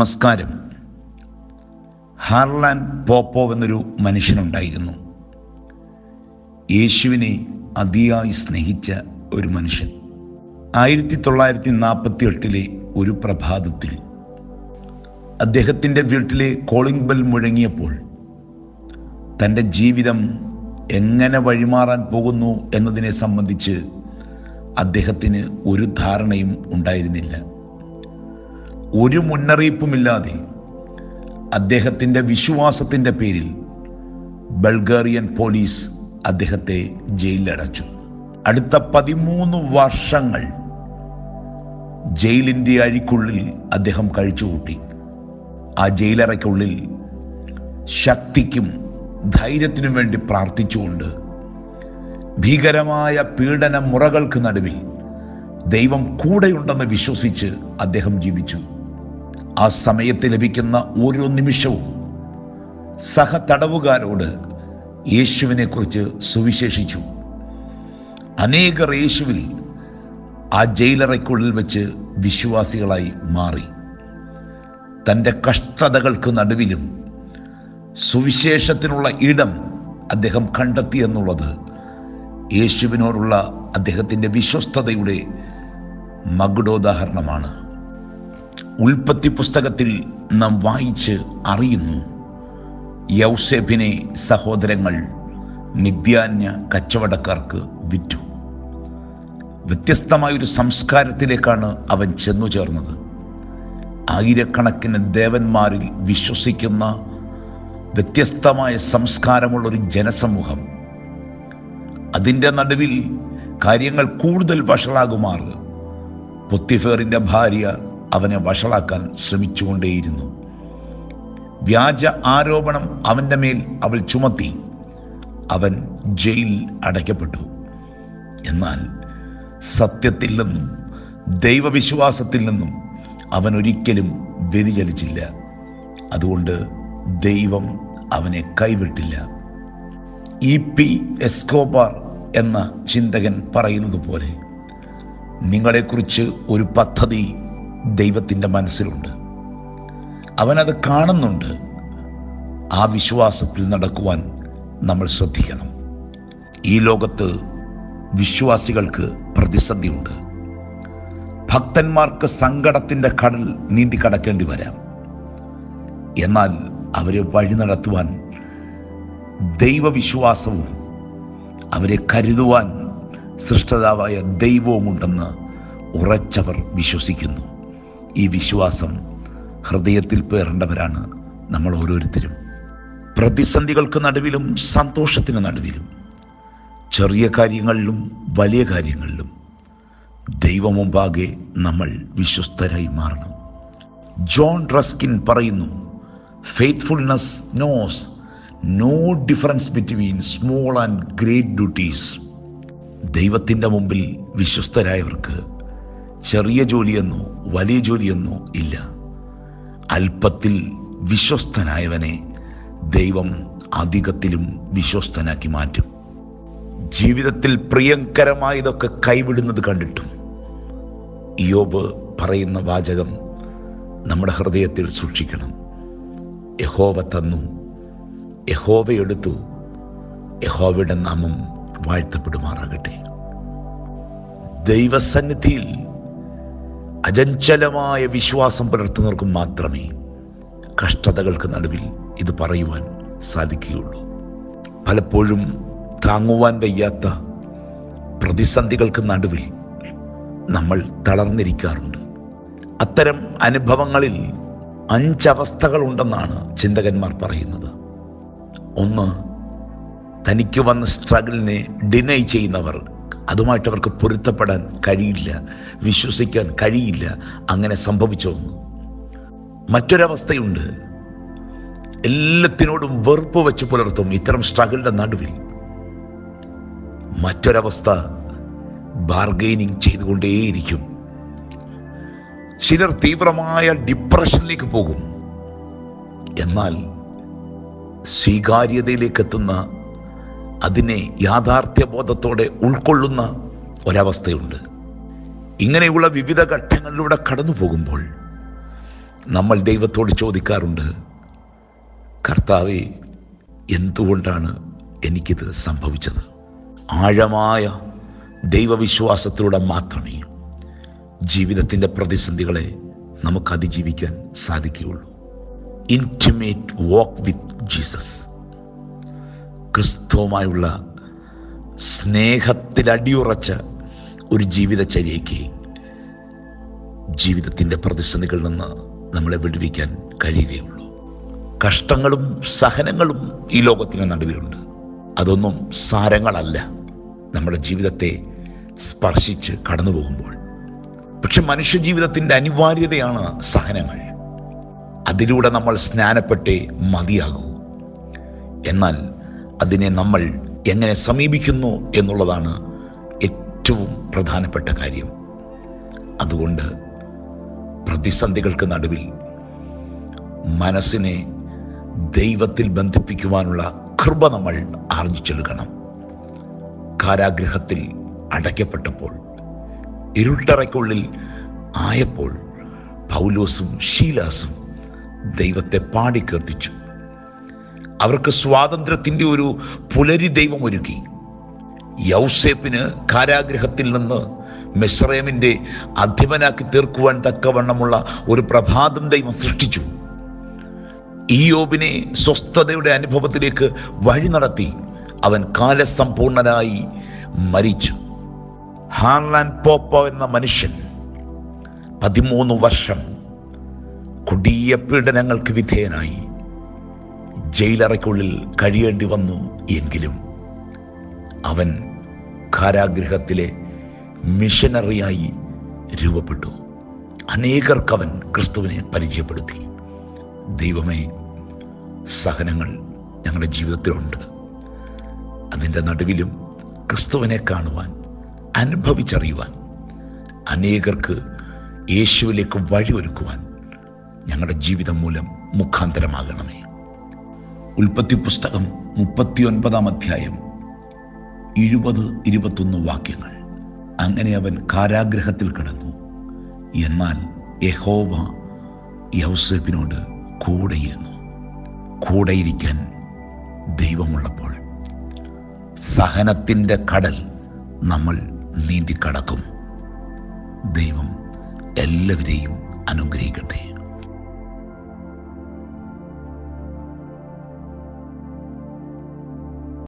നമസ്കാരം ഹാർലാൻ പോപ്പോവ് എന്നൊരു മനുഷ്യനുണ്ടായിരുന്നു യേശുവിനെ അതിയായി സ്നേഹിച്ച ഒരു മനുഷ്യൻ ആയിരത്തി തൊള്ളായിരത്തി നാൽപ്പത്തി എട്ടിലെ ഒരു പ്രഭാതത്തിൽ അദ്ദേഹത്തിൻ്റെ വീട്ടിലെ കോളിംഗ് ബെൽ മുഴങ്ങിയപ്പോൾ തൻ്റെ ജീവിതം എങ്ങനെ വഴിമാറാൻ പോകുന്നു എന്നതിനെ സംബന്ധിച്ച് അദ്ദേഹത്തിന് ഒരു ധാരണയും ഉണ്ടായിരുന്നില്ല ഒരു മുന്നറിയിപ്പുമില്ലാതെ അദ്ദേഹത്തിൻ്റെ വിശ്വാസത്തിൻ്റെ പേരിൽ ബൾഗേറിയൻ പോലീസ് അദ്ദേഹത്തെ ജയിലിലടച്ചു അടുത്ത പതിമൂന്ന് വർഷങ്ങൾ ജയിലിൻ്റെ അഴിക്കുള്ളിൽ അദ്ദേഹം കഴിച്ചുകൂട്ടി ആ ജയിലറയ്ക്കുള്ളിൽ ശക്തിക്കും ധൈര്യത്തിനും വേണ്ടി പ്രാർത്ഥിച്ചുകൊണ്ട് ഭീകരമായ പീഡന മുറകൾക്ക് നടുവിൽ ദൈവം കൂടെയുണ്ടെന്ന് വിശ്വസിച്ച് അദ്ദേഹം ജീവിച്ചു ആ സമയത്ത് ലഭിക്കുന്ന ഓരോ നിമിഷവും സഹ തടവുകാരോട് യേശുവിനെ കുറിച്ച് സുവിശേഷിച്ചു അനേകർ യേശുവിൽ ആ ജയിലറയ്ക്കുള്ളിൽ വെച്ച് വിശ്വാസികളായി മാറി തൻ്റെ കഷ്ടതകൾക്ക് നടുവിലും സുവിശേഷത്തിനുള്ള ഇടം അദ്ദേഹം കണ്ടെത്തി എന്നുള്ളത് യേശുവിനോടുള്ള അദ്ദേഹത്തിൻ്റെ വിശ്വസ്തതയുടെ മകുടോദാഹരണമാണ് ഉൽപ്പത്തി പുസ്തകത്തിൽ നാം വായിച്ച് അറിയുന്നു യൗസേബിനെ സഹോദരങ്ങൾ മിഥ്യാന്യ കച്ചവടക്കാർക്ക് വിറ്റു വ്യത്യസ്തമായൊരു സംസ്കാരത്തിലേക്കാണ് അവൻ ചെന്നു ചേർന്നത് ആയിരക്കണക്കിന് ദേവന്മാരിൽ വിശ്വസിക്കുന്ന വ്യത്യസ്തമായ സംസ്കാരമുള്ളൊരു ജനസമൂഹം അതിൻ്റെ നടുവിൽ കാര്യങ്ങൾ കൂടുതൽ വഷളാകുമാറ് പൊത്തിഫേറിൻ്റെ ഭാര്യ അവനെ വഷളാക്കാൻ ശ്രമിച്ചുകൊണ്ടേയിരുന്നു വ്യാജ ആരോപണം അവൻ്റെ മേൽ അവൾ ചുമത്തി അവൻ ജയിൽ അടയ്ക്കപ്പെട്ടു എന്നാൽ സത്യത്തിൽ നിന്നും ദൈവവിശ്വാസത്തിൽ നിന്നും അവൻ ഒരിക്കലും വ്യതിചലിച്ചില്ല അതുകൊണ്ട് ദൈവം അവനെ കൈവിട്ടില്ല ഇ പി എസ്കോബാർ എന്ന ചിന്തകൻ പറയുന്നത് പോലെ നിങ്ങളെക്കുറിച്ച് ഒരു പദ്ധതി ദൈവത്തിൻ്റെ മനസ്സിലുണ്ട് അവനത് കാണുന്നുണ്ട് ആ വിശ്വാസത്തിൽ നടക്കുവാൻ നമ്മൾ ശ്രദ്ധിക്കണം ഈ ലോകത്ത് വിശ്വാസികൾക്ക് പ്രതിസന്ധിയുണ്ട് ഭക്തന്മാർക്ക് സങ്കടത്തിൻ്റെ കടൽ നീന്തി കടക്കേണ്ടി വരാം എന്നാൽ അവരെ വഴി നടത്തുവാൻ ദൈവവിശ്വാസവും അവരെ കരുതുവാൻ സൃഷ്ടതാവായ ദൈവവുമുണ്ടെന്ന് ഉറച്ചവർ വിശ്വസിക്കുന്നു ഈ വിശ്വാസം ഹൃദയത്തിൽ പേറേണ്ടവരാണ് നമ്മൾ ഓരോരുത്തരും പ്രതിസന്ധികൾക്ക് നടുവിലും സന്തോഷത്തിന് നടുവിലും ചെറിയ കാര്യങ്ങളിലും വലിയ കാര്യങ്ങളിലും ദൈവമുമ്പാകെ നമ്മൾ വിശ്വസ്തരായി മാറണം ജോൺ റസ്കിൻ പറയുന്നു faithfulness knows no difference between small and great duties ദൈവത്തിൻ്റെ മുമ്പിൽ വിശ്വസ്തരായവർക്ക് ചെറിയ ജോലിയെന്നോ വലിയ ജോലിയെന്നോ ഇല്ല അല്പത്തിൽ വിശ്വസ്തനായവനെ ദൈവം അധികത്തിലും വിശ്വസ്തനാക്കി മാറ്റും ജീവിതത്തിൽ പ്രിയങ്കരമായതൊക്കെ കൈവിടുന്നത് കണ്ടിട്ടും യോബ് പറയുന്ന വാചകം നമ്മുടെ ഹൃദയത്തിൽ സൂക്ഷിക്കണം യഹോവ തന്നു യഹോവ എടുത്തു യഹോവയുടെ നാമം വാഴ്ത്തപ്പെടുമാറാകട്ടെ ദൈവസന്നിധിയിൽ അചഞ്ചലമായ വിശ്വാസം പുലർത്തുന്നവർക്ക് മാത്രമേ കഷ്ടതകൾക്ക് നടുവിൽ ഇത് പറയുവാൻ സാധിക്കുകയുള്ളൂ പലപ്പോഴും താങ്ങുവാൻ വയ്യാത്ത പ്രതിസന്ധികൾക്ക് നടുവിൽ നമ്മൾ തളർന്നിരിക്കാറുണ്ട് അത്തരം അനുഭവങ്ങളിൽ അഞ്ചവസ്ഥകളുണ്ടെന്നാണ് ചിന്തകന്മാർ പറയുന്നത് ഒന്ന് തനിക്ക് വന്ന സ്ട്രഗിളിനെ ഡിനൈ ചെയ്യുന്നവർ അതുമായിട്ട് അവർക്ക് പൊരുത്തപ്പെടാൻ കഴിയില്ല വിശ്വസിക്കാൻ കഴിയില്ല അങ്ങനെ സംഭവിച്ചൊന്ന് മറ്റൊരവസ്ഥയുണ്ട് എല്ലാത്തിനോടും വെറുപ്പ് വെച്ച് പുലർത്തും ഇത്തരം സ്ട്രഗിളിന്റെ നടുവിൽ മറ്റൊരവസ്ഥ ബാർഗെയിനിങ് ചെയ്തുകൊണ്ടേയിരിക്കും ചിലർ തീവ്രമായ ഡിപ്രഷനിലേക്ക് പോകും എന്നാൽ സ്വീകാര്യതയിലേക്ക് എത്തുന്ന അതിനെ യാഥാർത്ഥ്യബോധത്തോടെ ഉൾക്കൊള്ളുന്ന ഒരവസ്ഥയുണ്ട് ഇങ്ങനെയുള്ള വിവിധ ഘട്ടങ്ങളിലൂടെ കടന്നു പോകുമ്പോൾ നമ്മൾ ദൈവത്തോട് ചോദിക്കാറുണ്ട് കർത്താവെ എന്തുകൊണ്ടാണ് എനിക്കിത് സംഭവിച്ചത് ആഴമായ ദൈവവിശ്വാസത്തിലൂടെ മാത്രമേ ജീവിതത്തിൻ്റെ പ്രതിസന്ധികളെ നമുക്ക് അതിജീവിക്കാൻ സാധിക്കുകയുള്ളൂ ഇൻറ്റിമേറ്റ് വാക്ക് വിത്ത് ജീസസ് ക്രിസ്തുവുമായുള്ള സ്നേഹത്തിൽ അടിയുറച്ച ഒരു ജീവിതചര്യയ്ക്ക് ജീവിതത്തിൻ്റെ പ്രതിസന്ധികളിൽ നിന്ന് നമ്മളെ വിടുവിക്കാൻ കഴിയുകയുള്ളൂ കഷ്ടങ്ങളും സഹനങ്ങളും ഈ ലോകത്തിന് നടുവിലുണ്ട് അതൊന്നും സാരങ്ങളല്ല നമ്മുടെ ജീവിതത്തെ സ്പർശിച്ച് കടന്നു പോകുമ്പോൾ പക്ഷെ മനുഷ്യ ജീവിതത്തിൻ്റെ അനിവാര്യതയാണ് സഹനങ്ങൾ അതിലൂടെ നമ്മൾ സ്നാനപ്പെട്ടേ മതിയാകൂ എന്നാൽ അതിനെ നമ്മൾ എങ്ങനെ സമീപിക്കുന്നു എന്നുള്ളതാണ് ഏറ്റവും പ്രധാനപ്പെട്ട കാര്യം അതുകൊണ്ട് പ്രതിസന്ധികൾക്ക് നടുവിൽ മനസ്സിനെ ദൈവത്തിൽ ബന്ധിപ്പിക്കുവാനുള്ള കൃപ നമ്മൾ ആർജിച്ചെടുക്കണം കാരാഗ്രഹത്തിൽ അടയ്ക്കപ്പെട്ടപ്പോൾ ഇരുട്ടറയ്ക്കുള്ളിൽ ആയപ്പോൾ പൗലോസും ഷീലാസും ദൈവത്തെ പാടിക്കീർത്തിച്ചു അവർക്ക് സ്വാതന്ത്ര്യത്തിൻ്റെ ഒരു പുലരി ദൈവം ഒരുക്കി യൗസേപ്പിന് കാരാഗ്രഹത്തിൽ നിന്ന് മിശ്രയമിൻ്റെ അധിപനാക്കി തീർക്കുവാൻ തക്കവണ്ണമുള്ള ഒരു പ്രഭാതം ദൈവം സൃഷ്ടിച്ചു ഈ യോബിനെ സ്വസ്ഥതയുടെ അനുഭവത്തിലേക്ക് വഴി നടത്തി അവൻ കാലസമ്പൂർണനായി മരിച്ചു ഹാൻലാൻ പോപ്പ എന്ന മനുഷ്യൻ പതിമൂന്ന് വർഷം കൊടിയ പീഡനങ്ങൾക്ക് വിധേയനായി ജയിലറയ്ക്കുള്ളിൽ കഴിയേണ്ടി വന്നു എങ്കിലും അവൻ കാരാഗ്രഹത്തിലെ മിഷനറിയായി രൂപപ്പെട്ടു അനേകർക്കവൻ ക്രിസ്തുവിനെ പരിചയപ്പെടുത്തി ദൈവമേ സഹനങ്ങൾ ഞങ്ങളുടെ ജീവിതത്തിലുണ്ട് അതിൻ്റെ നടുവിലും ക്രിസ്തുവിനെ കാണുവാൻ അനുഭവിച്ചറിയുവാൻ അനേകർക്ക് യേശുവിലേക്ക് വഴിയൊരുക്കുവാൻ ഞങ്ങളുടെ ജീവിതം മൂലം മുഖാന്തരമാകണമേ ഉൽപ്പത്തി പുസ്തകം മുപ്പത്തിയൊൻപതാം അധ്യായം ഇരുപത് ഇരുപത്തൊന്ന് വാക്യങ്ങൾ അങ്ങനെ അവൻ കാരാഗ്രഹത്തിൽ കിടന്നു എന്നാൽ യഹോവ യൗസേപ്പിനോട് കൂടെയിരുന്നു കൂടെയിരിക്കാൻ ദൈവമുള്ളപ്പോൾ സഹനത്തിൻ്റെ കടൽ നമ്മൾ നീന്തിക്കടക്കും ദൈവം എല്ലാവരെയും അനുഗ്രഹിക്കട്ടെ